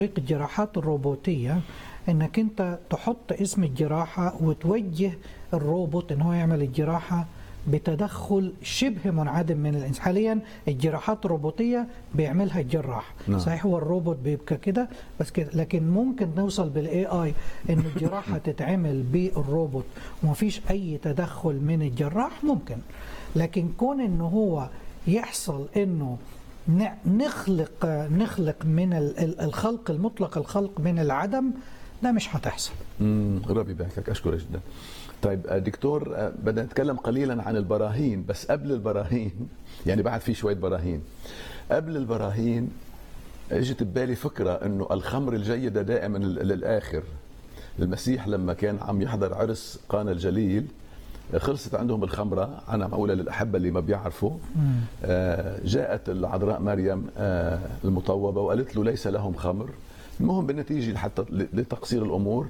طريقة الجراحات الروبوتية انك انت تحط اسم الجراحة وتوجه الروبوت ان هو يعمل الجراحة بتدخل شبه منعدم من الانسان حاليا الجراحات الروبوتيه بيعملها الجراح نعم. صحيح هو الروبوت بيبقى كده بس كده لكن ممكن نوصل بالاي اي ان الجراحه تتعمل بالروبوت ومفيش اي تدخل من الجراح ممكن لكن كون ان هو يحصل انه ن- نخلق نخلق من ال- ال- الخلق المطلق الخلق من العدم ده مش هتحصل امم ربي يباركك اشكرك جدا طيب آه، دكتور آه، بدنا نتكلم قليلا عن البراهين بس قبل البراهين يعني بعد في شويه براهين قبل البراهين اجت ببالي فكره انه الخمر الجيده دائما لل- للاخر المسيح لما كان عم يحضر عرس قانا الجليل آه، خلصت عندهم الخمره انا معقوله للاحبه اللي ما بيعرفوا آه، جاءت العذراء مريم آه، المطوبه وقالت له ليس لهم خمر المهم بالنتيجه حتى لتقصير الامور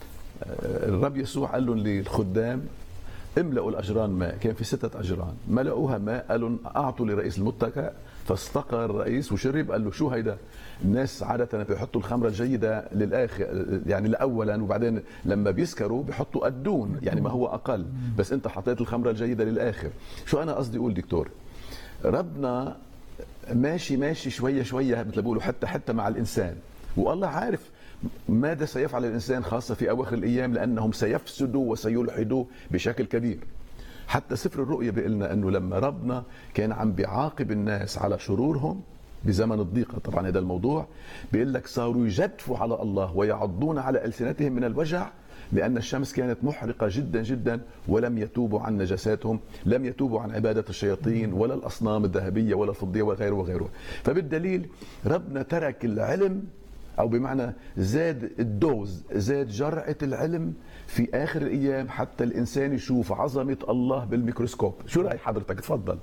الرب يسوع قال لهم للخدام املأوا الأجران ماء كان في ستة أجران ملأوها ماء قالوا أعطوا لرئيس المتكأ فاستقى الرئيس وشرب قال له شو هيدا الناس عادة بيحطوا الخمرة الجيدة للآخر يعني لأولا وبعدين لما بيسكروا بيحطوا قدون يعني ما هو أقل بس أنت حطيت الخمرة الجيدة للآخر شو أنا قصدي أقول دكتور ربنا ماشي ماشي شوية شوية مثل بيقولوا حتى حتى مع الإنسان والله عارف ماذا سيفعل الانسان خاصه في اواخر الايام لانهم سيفسدوا وسيلحدوا بشكل كبير. حتى سفر الرؤيا بيقول لنا انه لما ربنا كان عم بيعاقب الناس على شرورهم بزمن الضيقه طبعا هذا الموضوع بيقول لك صاروا يجدفوا على الله ويعضون على السنتهم من الوجع لأن الشمس كانت محرقة جدا جدا ولم يتوبوا عن نجساتهم لم يتوبوا عن عبادة الشياطين ولا الأصنام الذهبية ولا الفضية وغيره وغيره فبالدليل ربنا ترك العلم او بمعنى زاد الدوز زاد جرعه العلم في اخر الايام حتى الانسان يشوف عظمه الله بالميكروسكوب شو راي حضرتك تفضل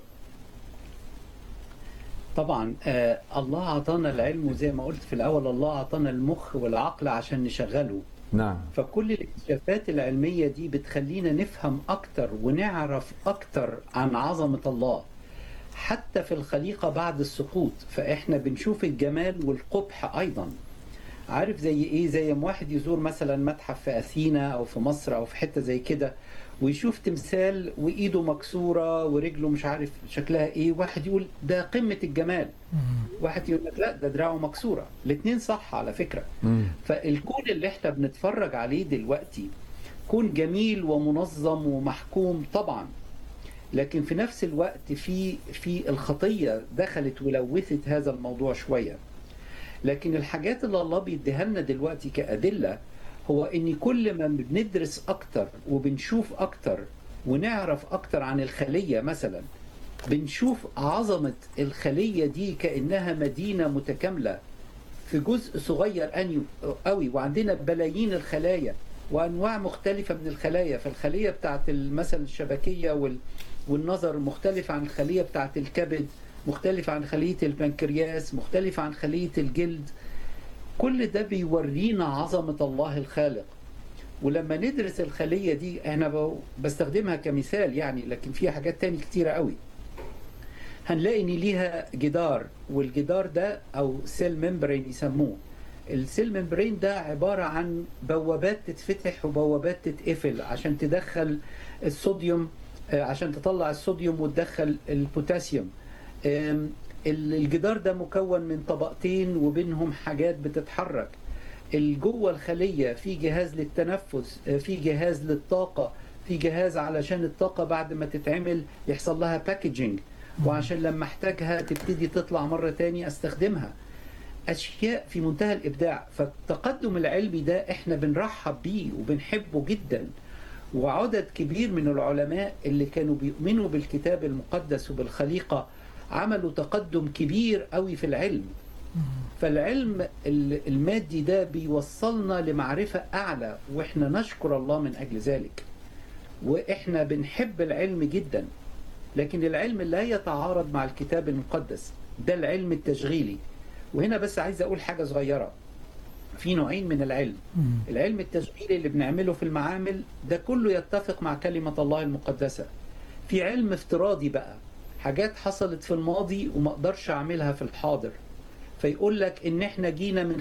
طبعا آه الله اعطانا العلم وزي ما قلت في الاول الله اعطانا المخ والعقل عشان نشغله نعم فكل الاكتشافات العلميه دي بتخلينا نفهم اكتر ونعرف اكتر عن عظمه الله حتى في الخليقه بعد السقوط فاحنا بنشوف الجمال والقبح ايضا عارف زي ايه زي ما واحد يزور مثلا متحف في اثينا او في مصر او في حته زي كده ويشوف تمثال وايده مكسوره ورجله مش عارف شكلها ايه واحد يقول ده قمه الجمال واحد يقول لك لا ده دراعه مكسوره الاثنين صح على فكره مم. فالكون اللي احنا بنتفرج عليه دلوقتي كون جميل ومنظم ومحكوم طبعا لكن في نفس الوقت في في الخطيه دخلت ولوثت هذا الموضوع شويه لكن الحاجات اللي الله بيديها لنا دلوقتي كأدلة هو ان كل ما بندرس اكتر وبنشوف اكتر ونعرف اكتر عن الخلية مثلا بنشوف عظمة الخلية دي كأنها مدينة متكاملة في جزء صغير أني- قوي وعندنا بلايين الخلايا وانواع مختلفه من الخلايا فالخليه بتاعت مثلا الشبكيه وال والنظر مختلفه عن الخليه بتاعت الكبد مختلفه عن خليه البنكرياس مختلفه عن خليه الجلد كل ده بيورينا عظمه الله الخالق ولما ندرس الخليه دي احنا ب- بستخدمها كمثال يعني لكن فيها حاجات تاني كتيره قوي هنلاقي ان ليها جدار والجدار ده او سيل ممبرين يسموه السيل ممبرين ده عبارة عن بوابات تتفتح وبوابات تتقفل عشان تدخل الصوديوم آه، عشان تطلع الصوديوم وتدخل البوتاسيوم آم، ال- الجدار ده مكون من طبقتين وبينهم حاجات بتتحرك جوه الخلية في جهاز للتنفس آه، في جهاز للطاقة في جهاز علشان الطاقة بعد ما تتعمل يحصل لها باكجينج وعشان لما احتاجها تبتدي تطلع مرة تاني استخدمها اشياء في منتهى الابداع فالتقدم العلمي ده احنا بنرحب بيه وبنحبه جدا وعدد كبير من العلماء اللي كانوا بيؤمنوا بالكتاب المقدس وبالخليقه عملوا تقدم كبير قوي في العلم فالعلم ال- المادي ده بيوصلنا لمعرفه اعلى واحنا نشكر الله من اجل ذلك واحنا بنحب العلم جدا لكن العلم لا يتعارض مع الكتاب المقدس ده العلم التشغيلي وهنا بس عايز اقول حاجه صغيره في نوعين من العلم العلم التشغيلي اللي بنعمله في المعامل ده كله يتفق مع كلمه الله المقدسه في علم افتراضي بقى حاجات حصلت في الماضي وما اقدرش اعملها في الحاضر فيقول لك ان احنا جينا من